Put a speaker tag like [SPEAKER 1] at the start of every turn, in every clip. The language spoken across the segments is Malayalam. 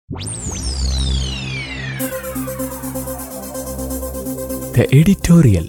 [SPEAKER 1] The editorial.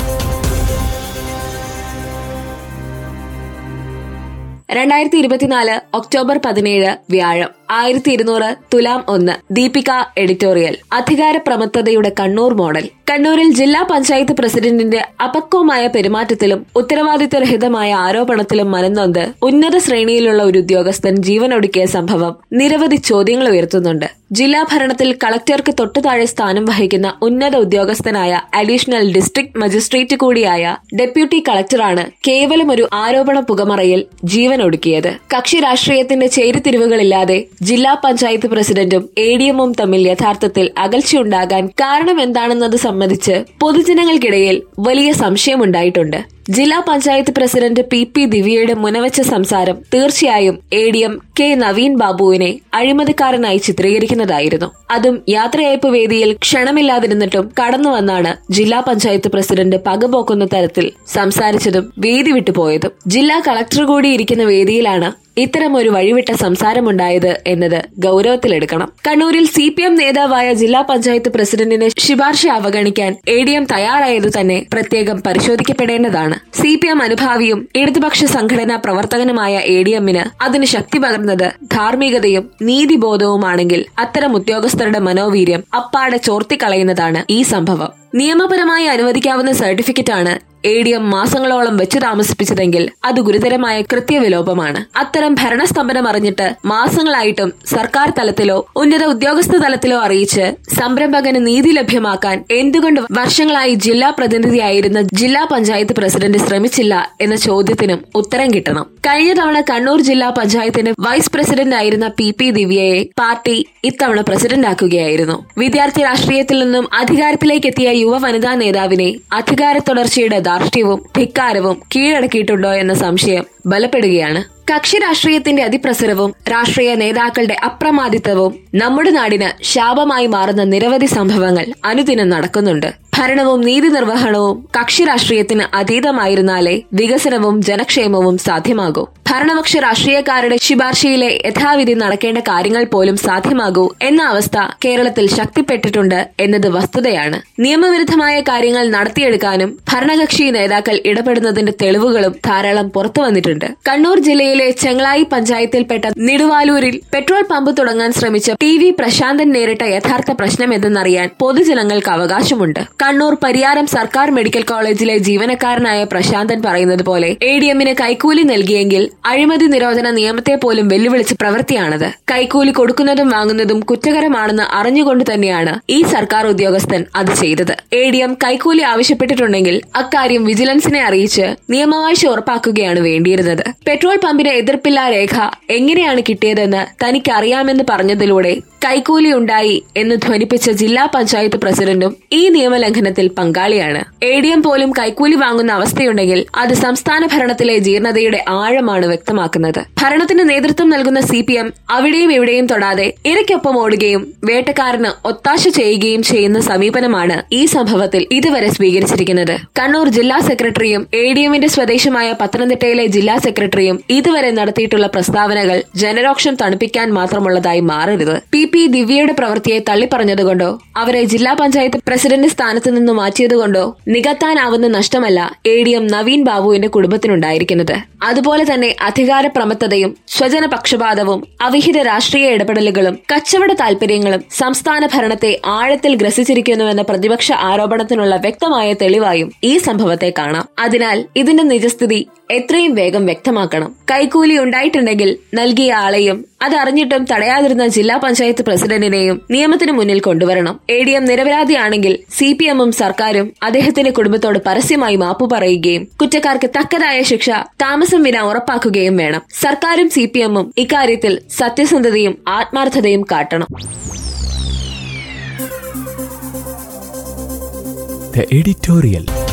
[SPEAKER 2] രണ്ടായിരത്തി ഇരുപത്തിനാല് ഒക്ടോബർ പതിനേഴ് വ്യാഴം ആയിരത്തി ഇരുന്നൂറ് തുലാം ഒന്ന് ദീപിക എഡിറ്റോറിയൽ അധികാര പ്രമത്തതയുടെ കണ്ണൂർ മോഡൽ കണ്ണൂരിൽ ജില്ലാ പഞ്ചായത്ത് പ്രസിഡന്റിന്റെ അപക്വമായ പെരുമാറ്റത്തിലും ഉത്തരവാദിത്തരഹിതമായ ആരോപണത്തിലും മനംനൊന്ത് ഉന്നത ശ്രേണിയിലുള്ള ഒരു ഉദ്യോഗസ്ഥൻ ജീവനൊടുക്കിയ സംഭവം നിരവധി ചോദ്യങ്ങൾ ഉയർത്തുന്നുണ്ട് ജില്ലാ ഭരണത്തിൽ കളക്ടർക്ക് തൊട്ടു താഴെ സ്ഥാനം വഹിക്കുന്ന ഉന്നത ഉദ്യോഗസ്ഥനായ അഡീഷണൽ ഡിസ്ട്രിക്ട് മജിസ്ട്രേറ്റ് കൂടിയായ ഡെപ്യൂട്ടി കളക്ടറാണ് കേവലം ഒരു ആരോപണ പുകമറയിൽ ജീവനൊടുക്കിയത് കക്ഷി രാഷ്ട്രീയത്തിന്റെ ചേരിതിരിവുകളില്ലാതെ ജില്ലാ പഞ്ചായത്ത് പ്രസിഡന്റും എ ഡി എമ്മും തമ്മിൽ യഥാർത്ഥത്തിൽ അകൽച്ചയുണ്ടാകാൻ കാരണം എന്താണെന്നത് സംബന്ധിച്ച് പൊതുജനങ്ങൾക്കിടയിൽ വലിയ സംശയമുണ്ടായിട്ടുണ്ട് ജില്ലാ പഞ്ചായത്ത് പ്രസിഡന്റ് പി പി ദിവ്യയുടെ മുനവച്ച സംസാരം തീർച്ചയായും A D M K Naveen ബാബുവിനെ അഴിമതിക്കാരനായി ചിത്രീകരിക്കുന്നതായിരുന്നു അതും യാത്രയയപ്പ് വേദിയിൽ ക്ഷണമില്ലാതിരുന്നിട്ടും കടന്നു വന്നാണ് ജില്ലാ പഞ്ചായത്ത് പ്രസിഡന്റ് പകപോക്കുന്ന തരത്തിൽ സംസാരിച്ചതും വേദി വിട്ടുപോയതും ജില്ലാ കളക്ടർ കൂടി ഇരിക്കുന്ന വേദിയിലാണ് ഇത്തരം ഒരു വഴിവിട്ട സംസാരമുണ്ടായത് എന്നത് ഗൌരവത്തിലെടുക്കണം കണ്ണൂരിൽ സി പി എം നേതാവായ ജില്ലാ പഞ്ചായത്ത് പ്രസിഡന്റിനെ ശുപാർശ അവഗണിക്കാൻ എ ഡി എം തയ്യാറായത് തന്നെ പ്രത്യേകം പരിശോധിക്കപ്പെടേണ്ടതാണ് സി പി എം അനുഭാവിയും ഇടതുപക്ഷ സംഘടനാ പ്രവർത്തകനുമായ എ ഡി എമ്മിന് അതിന് ശക്തി പകർന്നത് ധാർമ്മികതയും നീതിബോധവുമാണെങ്കിൽ അത്തരം ഉദ്യോഗസ്ഥരുടെ മനോവീര്യം അപ്പാടെ ചോർത്തിക്കളയുന്നതാണ് ഈ സംഭവം നിയമപരമായി അനുവദിക്കാവുന്ന സർട്ടിഫിക്കറ്റാണ് എ ഡി എം മാസങ്ങളോളം വെച്ചു താമസിപ്പിച്ചതെങ്കിൽ അത് ഗുരുതരമായ കൃത്യവിലോപമാണ് അത്തരം ഭരണസ്തംഭനം അറിഞ്ഞിട്ട് മാസങ്ങളായിട്ടും സർക്കാർ തലത്തിലോ ഉന്നത ഉദ്യോഗസ്ഥ തലത്തിലോ അറിയിച്ച് സംരംഭകന് നീതി ലഭ്യമാക്കാൻ എന്തുകൊണ്ട് വർഷങ്ങളായി ജില്ലാ പ്രതിനിധിയായിരുന്ന ജില്ലാ പഞ്ചായത്ത് പ്രസിഡന്റ് ശ്രമിച്ചില്ല എന്ന ചോദ്യത്തിനും ഉത്തരം കിട്ടണം കഴിഞ്ഞ തവണ കണ്ണൂർ ജില്ലാ പഞ്ചായത്തിന് വൈസ് പ്രസിഡന്റ് ആയിരുന്ന പി പി ദിവ്യയെ പാർട്ടി ഇത്തവണ പ്രസിഡന്റാക്കുകയായിരുന്നു വിദ്യാർത്ഥി രാഷ്ട്രീയത്തിൽ നിന്നും അധികാരത്തിലേക്ക് എത്തിയ യുവ വനിതാ നേതാവിനെ അധികാര തുടർച്ചയുടെ ധാർഷ്ട്യവും ധിക്കാരവും കീഴടക്കിയിട്ടുണ്ടോ എന്ന സംശയം ബലപ്പെടുകയാണ് കക്ഷി രാഷ്ട്രീയത്തിന്റെ അതിപ്രസരവും രാഷ്ട്രീയ നേതാക്കളുടെ അപ്രമാദിത്വവും നമ്മുടെ നാടിന് ശാപമായി മാറുന്ന നിരവധി സംഭവങ്ങൾ അനുദിനം നടക്കുന്നുണ്ട് ഭരണവും നീതി നിർവഹണവും കക്ഷി രാഷ്ട്രീയത്തിന് അതീതമായിരുന്നാലേ വികസനവും ജനക്ഷേമവും സാധ്യമാകൂ ഭരണപക്ഷ രാഷ്ട്രീയക്കാരുടെ ശുപാർശയിലെ യഥാവിധി നടക്കേണ്ട കാര്യങ്ങൾ പോലും സാധ്യമാകൂ എന്ന അവസ്ഥ കേരളത്തിൽ ശക്തിപ്പെട്ടിട്ടുണ്ട് എന്നത് വസ്തുതയാണ് നിയമവിരുദ്ധമായ കാര്യങ്ങൾ നടത്തിയെടുക്കാനും ഭരണകക്ഷി നേതാക്കൾ ഇടപെടുന്നതിന്റെ തെളിവുകളും ധാരാളം പുറത്തു വന്നിട്ടുണ്ട് കണ്ണൂർ ജില്ലയിലെ ചെങ്ങളായി പഞ്ചായത്തിൽപ്പെട്ട നിടുവാലൂരിൽ പെട്രോൾ പമ്പ് തുടങ്ങാൻ ശ്രമിച്ച ടി വി പ്രശാന്തൻ നേരിട്ട യഥാർത്ഥ പ്രശ്നം എന്തെന്നറിയാൻ പൊതുജനങ്ങൾക്ക് അവകാശമുണ്ട് കണ്ണൂർ പരിയാരം സർക്കാർ മെഡിക്കൽ കോളേജിലെ ജീവനക്കാരനായ പ്രശാന്തൻ പറയുന്നത് പോലെ എ ഡി എമ്മിന് കൈക്കൂലി നൽകിയെങ്കിൽ അഴിമതി നിരോധന നിയമത്തെ പോലും വെല്ലുവിളിച്ച പ്രവൃത്തിയാണത് കൈക്കൂലി കൊടുക്കുന്നതും വാങ്ങുന്നതും കുറ്റകരമാണെന്ന് അറിഞ്ഞുകൊണ്ട് തന്നെയാണ് ഈ സർക്കാർ ഉദ്യോഗസ്ഥൻ അത് ചെയ്തത് എ ഡി എം കൈക്കൂലി ആവശ്യപ്പെട്ടിട്ടുണ്ടെങ്കിൽ അക്കാര്യം വിജിലൻസിനെ അറിയിച്ച് നിയമവാഴ്ച ഉറപ്പാക്കുകയാണ് വേണ്ടിയിരുന്നത് പെട്രോൾ പമ്പിന് എതിർപ്പില്ലാ രേഖ എങ്ങനെയാണ് കിട്ടിയതെന്ന് തനിക്കറിയാമെന്ന് പറഞ്ഞതിലൂടെ കൈക്കൂലി ഉണ്ടായി എന്ന് ധ്വനിപ്പിച്ച ജില്ലാ പഞ്ചായത്ത് പ്രസിഡന്റും ഈ നിയമലംഘനത്തിൽ പങ്കാളിയാണ് എ ഡി എം പോലും കൈക്കൂലി വാങ്ങുന്ന അവസ്ഥയുണ്ടെങ്കിൽ അത് സംസ്ഥാന ഭരണത്തിലെ ജീർണതയുടെ ആഴമാണ് വ്യക്തമാക്കുന്നത് ഭരണത്തിന് നേതൃത്വം നൽകുന്ന സി പി എം അവിടെയും ഇവിടെയും തൊടാതെ ഇരയ്ക്കൊപ്പം ഓടുകയും വേട്ടക്കാരന് ഒത്താശ ചെയ്യുകയും ചെയ്യുന്ന സമീപനമാണ് ഈ സംഭവത്തിൽ ഇതുവരെ സ്വീകരിച്ചിരിക്കുന്നത് കണ്ണൂർ ജില്ലാ സെക്രട്ടറിയും എ ഡി എമ്മിന്റെ സ്വദേശമായ പത്തനംതിട്ടയിലെ ജില്ലാ സെക്രട്ടറിയും ഇതുവരെ നടത്തിയിട്ടുള്ള പ്രസ്താവനകൾ ജനരോക്ഷം തണുപ്പിക്കാൻ മാത്രമുള്ളതായി മാറരുത് പി പി ദിവ്യയുടെ പ്രവൃത്തിയെ തള്ളിപ്പറഞ്ഞതുകൊണ്ടോ അവരെ ജില്ലാ പഞ്ചായത്ത് പ്രസിഡന്റ് സ്ഥാനത്ത് നിന്ന് മാറ്റിയതുകൊണ്ടോ നികത്താനാവുന്ന നഷ്ടമല്ല എ ഡി എം നവീൻ ബാബുവിന്റെ കുടുംബത്തിനുണ്ടായിരിക്കുന്നത് അതുപോലെ തന്നെ അധികാര പ്രമത്തതയും സ്വജന പക്ഷപാതവും അവിഹിത രാഷ്ട്രീയ ഇടപെടലുകളും കച്ചവട താൽപര്യങ്ങളും സംസ്ഥാന ഭരണത്തെ ആഴത്തിൽ ഗ്രസിച്ചിരിക്കുന്നുവെന്ന പ്രതിപക്ഷ ആരോപണത്തിനുള്ള വ്യക്തമായ തെളിവായും ഈ സംഭവത്തെ കാണാം അതിനാൽ ഇതിന്റെ നിജസ്ഥിതി എത്രയും വേഗം വ്യക്തമാക്കണം കൈക്കൂലി ഉണ്ടായിട്ടുണ്ടെങ്കിൽ നൽകിയ ആളെയും അതറിഞ്ഞിട്ടും തടയാതിരുന്ന ജില്ലാ പഞ്ചായത്ത് പ്രസിഡന്റിനെയും നിയമത്തിന് മുന്നിൽ കൊണ്ടുവരണം എ ഡി എം നിരപരാധിയാണെങ്കിൽ സി പി എമ്മും സർക്കാരും അദ്ദേഹത്തിന്റെ കുടുംബത്തോട് പരസ്യമായി മാപ്പു പറയുകയും കുറ്റക്കാർക്ക് തക്കതായ ശിക്ഷ താമസം വിന ഉറപ്പാക്കുകയും വേണം സർക്കാരും സി പി എമ്മും ഇക്കാര്യത്തിൽ സത്യസന്ധതയും ആത്മാർത്ഥതയും കാട്ടണം
[SPEAKER 1] The editorial.